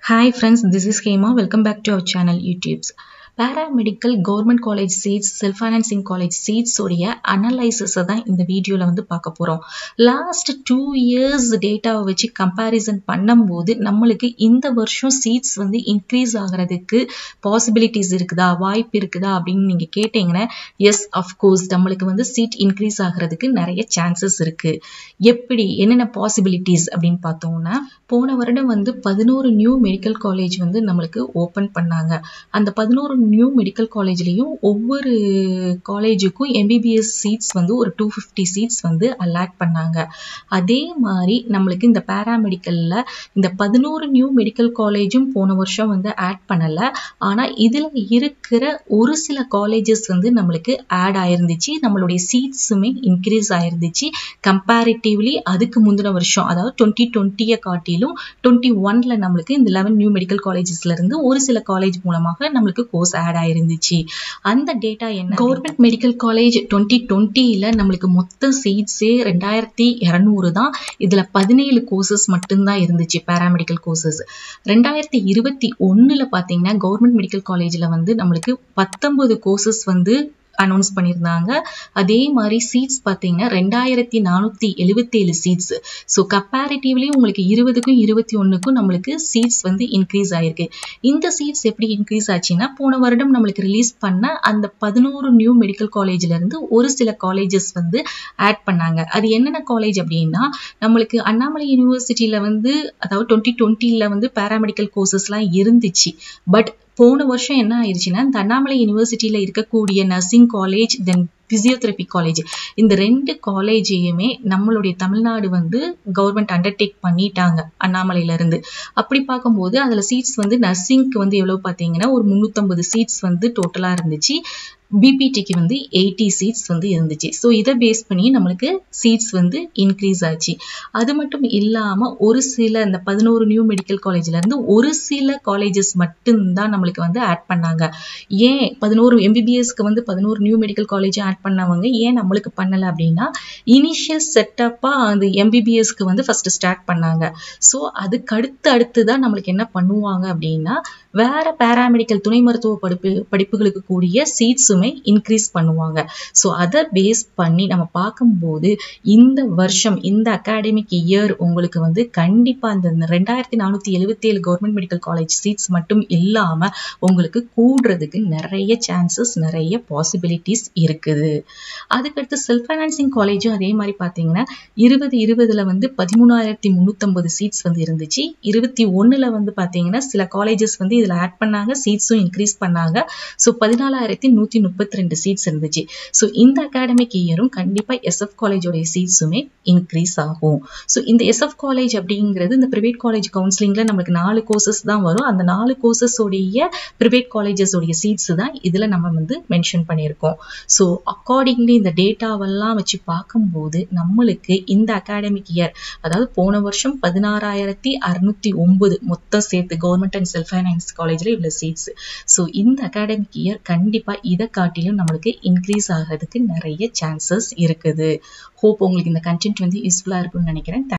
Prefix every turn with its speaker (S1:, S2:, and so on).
S1: Hi friends, this is Hema. Welcome back to our channel YouTube's. Paramedical government college seats self financing college seats உடைய அனலைசிஸை தான் இந்த வீடியோவில் வந்து பார்க்க போகிறோம் லாஸ்ட் டூ இயர்ஸ் டேட்டாவை வச்சு கம்பேரிசன் பண்ணும்போது நம்மளுக்கு இந்த வருஷம் சீட்ஸ் வந்து இன்க்ரீஸ் ஆகிறதுக்கு பாசிபிலிட்டிஸ் இருக்குதா வாய்ப்பு இருக்குதா அப்படின்னு நீங்கள் கேட்டிங்கன்னா எஸ் அஃப்கோர்ஸ் நம்மளுக்கு வந்து சீட் இன்க்ரீஸ் ஆகிறதுக்கு நிறைய சான்சஸ் இருக்குது எப்படி என்னென்ன பாசிபிலிட்டிஸ் அப்படின்னு பார்த்தோம்னா போன வருடம் வந்து பதினோரு நியூ மெடிக்கல் காலேஜ் வந்து நம்மளுக்கு ஓப்பன் பண்ணாங்க அந்த பதினோரு நியூ மெடிக்கல் காலேஜ்லேயும் ஒவ்வொரு காலேஜுக்கும் எம்பிபிஎஸ் சீட்ஸ் வந்து ஒரு டூ ஃபிஃப்டி சீட்ஸ் வந்து அலாட் பண்ணாங்க அதே மாதிரி நம்மளுக்கு இந்த பேராமெடிக்கலில் இந்த பதினோரு நியூ மெடிக்கல் காலேஜும் போன வருஷம் வந்து ஆட் பண்ணலை ஆனால் இதில் இருக்கிற ஒரு சில காலேஜஸ் வந்து நம்மளுக்கு ஆட் ஆயிருந்துச்சு நம்மளுடைய சீட்ஸுமே இன்க்ரீஸ் ஆயிருந்துச்சு கம்பேரிட்டிவ்லி அதுக்கு முந்தின வருஷம் அதாவது டுவெண்ட்டி டுவெண்ட்டியை காட்டிலும் டுவெண்ட்டி ஒன்ல நம்மளுக்கு இந்த லெவன் நியூ மெடிக்கல் காலேஜஸ்ல இருந்து ஒரு சில காலேஜ் மூலமாக நம்மளுக்கு கோர்ஸ் ஆட் ஆயிருந்துச்சு அந்த டேட்டா என்ன கவர்மெண்ட் மெடிக்கல் காலேஜ் டுவெண்ட்டி டுவெண்ட்டியில் நம்மளுக்கு மொத்த சீட்ஸே ரெண்டாயிரத்தி இரநூறு தான் இதில் பதினேழு கோர்சஸ் மட்டும்தான் இருந்துச்சு பேராமெடிக்கல் கோர்சஸ் ரெண்டாயிரத்தி இருபத்தி ஒன்றில் பார்த்தீங்கன்னா கவர்மெண்ட் மெடிக்கல் காலேஜில் வந்து நம்மளுக்கு பத்தொன்பது கோர்சஸ் வந்து அனௌன்ஸ் பண்ணியிருந்தாங்க அதே மாதிரி சீட்ஸ் பார்த்தீங்கன்னா ரெண்டாயிரத்தி நானூற்றி எழுபத்தேழு சீட்ஸ் ஸோ கம்பேரிட்டிவ்லி உங்களுக்கு இருபதுக்கும் இருபத்தி ஒன்றுக்கும் நம்மளுக்கு சீட்ஸ் வந்து இன்க்ரீஸ் ஆயிருக்கு இந்த சீட்ஸ் எப்படி இன்க்ரீஸ் ஆச்சுன்னா போன வருடம் நம்மளுக்கு ரிலீஸ் பண்ண அந்த பதினோரு நியூ மெடிக்கல் காலேஜ்ல இருந்து ஒரு சில காலேஜஸ் வந்து ஆட் பண்ணாங்க அது என்னென்ன காலேஜ் அப்படின்னா நம்மளுக்கு அண்ணாமலை யூனிவர்சிட்டியில வந்து அதாவது டுவெண்ட்டி டுவெண்ட்டியில் வந்து பேராமெடிக்கல் கோர்சஸ்லாம் இருந்துச்சு பட் போன வருஷம் என்ன ஆயிடுச்சுன்னா இந்த அண்ணாமலை யூனிவர்சிட்டியில் இருக்கக்கூடிய nursing college then physiotherapy college இந்த ரெண்டு காலேஜையுமே நம்மளுடைய தமிழ்நாடு வந்து கவர்மெண்ட் அண்டர்டேக் பண்ணிட்டாங்க அண்ணாமலையில இருந்து அப்படி பார்க்கும்போது அதுல சீட்ஸ் வந்து நர்சிங்க்கு வந்து எவ்வளவு பார்த்தீங்கன்னா ஒரு முந்நூற்றம்பது சீட்ஸ் வந்து டோட்டலா இருந்துச்சு பிபிடிக்கு வந்து எயிட்டி சீட்ஸ் வந்து இருந்துச்சு ஸோ இதை பேஸ் பண்ணி நம்மளுக்கு சீட்ஸ் வந்து இன்க்ரீஸ் ஆச்சு அது மட்டும் இல்லாமல் ஒரு சில இந்த பதினோரு நியூ மெடிக்கல் காலேஜ்ல இருந்து ஒரு சில காலேஜஸ் மட்டும்தான் நம்மளுக்கு வந்து ஆட் பண்ணாங்க ஏன் பதினோரு எம்பிபிஎஸ்க்கு வந்து பதினோரு நியூ மெடிக்கல் காலேஜ் ஆட் பண்ணவங்க ஏன் நம்மளுக்கு பண்ணலை அப்படின்னா இனிஷியல் செட்டப்பாக அந்த எம்பிபிஎஸ்க்கு வந்து ஃபர்ஸ்ட் ஸ்டார்ட் பண்ணாங்க ஸோ அதுக்கு அடுத்து அடுத்து தான் நம்மளுக்கு என்ன பண்ணுவாங்க அப்படின்னா வேற பேராமெடிக்கல் துணை மருத்துவ படிப்பு படிப்புகளுக்கு கூடிய சீட்ஸுமே இன்க்ரீஸ் பண்ணுவாங்க ஸோ அதை பேஸ் பண்ணி நம்ம பார்க்கும்போது இந்த வருஷம் இந்த அகாடமிக் இயர் உங்களுக்கு வந்து கண்டிப்பாக இந்த ரெண்டாயிரத்தி நானூற்றி எழுபத்தேழு கவர்மெண்ட் மெடிக்கல் காலேஜ் சீட்ஸ் மட்டும் இல்லாமல் உங்களுக்கு கூடுறதுக்கு நிறைய சான்சஸ் நிறைய பாசிபிலிட்டிஸ் இருக்குது அதுக்கடுத்து செல்ஃப் ஃபைனான்சிங் காலேஜும் அதே மாதிரி பார்த்தீங்கன்னா இருபது இருபதுல வந்து பதிமூணாயிரத்தி முந்நூற்றம்பது சீட்ஸ் வந்து இருந்துச்சு இருபத்தி ஒன்றில் வந்து பார்த்தீங்கன்னா சில காலேஜஸ் வந்து இதில் ஆட் பண்ணாங்க சீட்ஸும் இன்க்ரீஸ் பண்ணாங்க ஸோ பதினாலாயிரத்தி நூற்றி முப்பத்தி ரெண்டு சீட்ஸ் இருந்துச்சு ஸோ இந்த அகாடமிக் இயரும் கண்டிப்பாக எஸ்எஃப் காலேஜோடைய சீட்ஸுமே இன்க்ரீஸ் ஆகும் ஸோ இந்த எஸ்எஃப் காலேஜ் அப்படிங்கிறது இந்த ப்ரைவேட் காலேஜ் கவுன்சிலிங்கில் நம்மளுக்கு நாலு கோர்சஸ் தான் வரும் அந்த நாலு கோர்சஸோடைய ப்ரைவேட் காலேஜஸோடைய சீட்ஸ் தான் இதில் நம்ம வந்து மென்ஷன் பண்ணியிருக்கோம் ஸோ அக்கார்டிங்லி இந்த டேட்டாவெல்லாம் வச்சு பார்க்கும்போது நம்மளுக்கு இந்த அகாடமிக் இயர் அதாவது போன வருஷம் பதினாறாயிரத்தி அறுநூத்தி ஒன்பது மொத்தம் சேர்த்து கவர்மெண்ட் அண்ட் செல்ஃப் ஃபைனான்ஸ் காலேஜில் இவ்வளோ சீட்ஸ் ஸோ இந்த அகாடமிக் இயர் கண்டிப்பாக இதை காட்டிலும் நம்மளுக்கு இன்க்ரீஸ் ஆகிறதுக்கு நிறைய சான்சஸ் இருக்குது ஹோப் உங்களுக்கு இந்த கண்டென்ட் வந்து யூஸ்ஃபுல்லாக இருக்கும்னு நினைக்கிறேன்